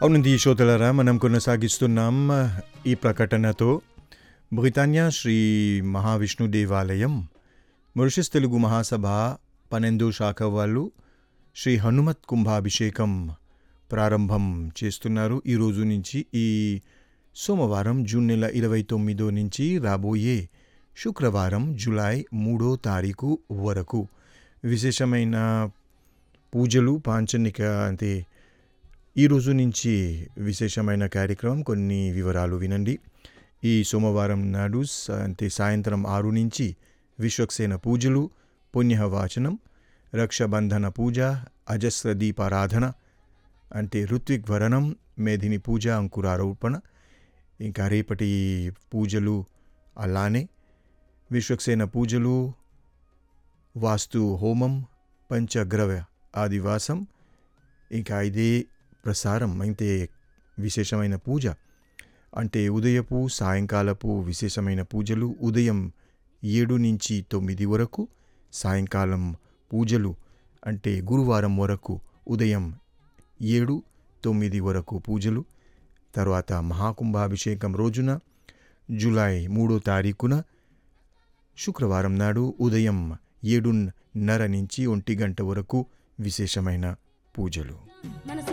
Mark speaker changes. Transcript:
Speaker 1: అవునండి శ్రోతలరా మనం కొనసాగిస్తున్నాం ఈ ప్రకటనతో బ్రిటానియా శ్రీ మహావిష్ణు దేవాలయం మొరిషస్ తెలుగు మహాసభ పన్నెందో శాఖ వాళ్ళు శ్రీ హనుమత్ కుంభాభిషేకం ప్రారంభం చేస్తున్నారు ఈ రోజు నుంచి ఈ సోమవారం జూన్ నెల ఇరవై తొమ్మిదో నుంచి రాబోయే శుక్రవారం జూలై మూడో తారీఖు వరకు విశేషమైన పూజలు పాంచనిక అంటే ఈ రోజు నుంచి విశేషమైన కార్యక్రమం కొన్ని వివరాలు వినండి ఈ సోమవారం నాడు స- అంటే సాయంత్రం ఆరు నుంచి విశ్వక్సేన పూజలు పుణ్యవాచనం రక్షబంధన పూజ అజస్ర దీపారాధన అంటే ఋత్విక్ వరణం మేధిని పూజ అంకురారోపణ ఇంకా రేపటి పూజలు అలానే విశ్వక్సేన పూజలు వాస్తు హోమం పంచగ్రవ ఆదివాసం ఇంకా ఇదే ప్రసారం అయితే విశేషమైన పూజ అంటే ఉదయపు సాయంకాలపు విశేషమైన పూజలు ఉదయం ఏడు నుంచి తొమ్మిది వరకు సాయంకాలం పూజలు అంటే గురువారం వరకు ఉదయం ఏడు తొమ్మిది వరకు పూజలు తర్వాత మహాకుంభాభిషేకం రోజున జూలై మూడో తారీఖున శుక్రవారం నాడు ఉదయం ఏడున్నర నుంచి ఒంటి గంట వరకు విశేషమైన పూజలు
Speaker 2: మనసు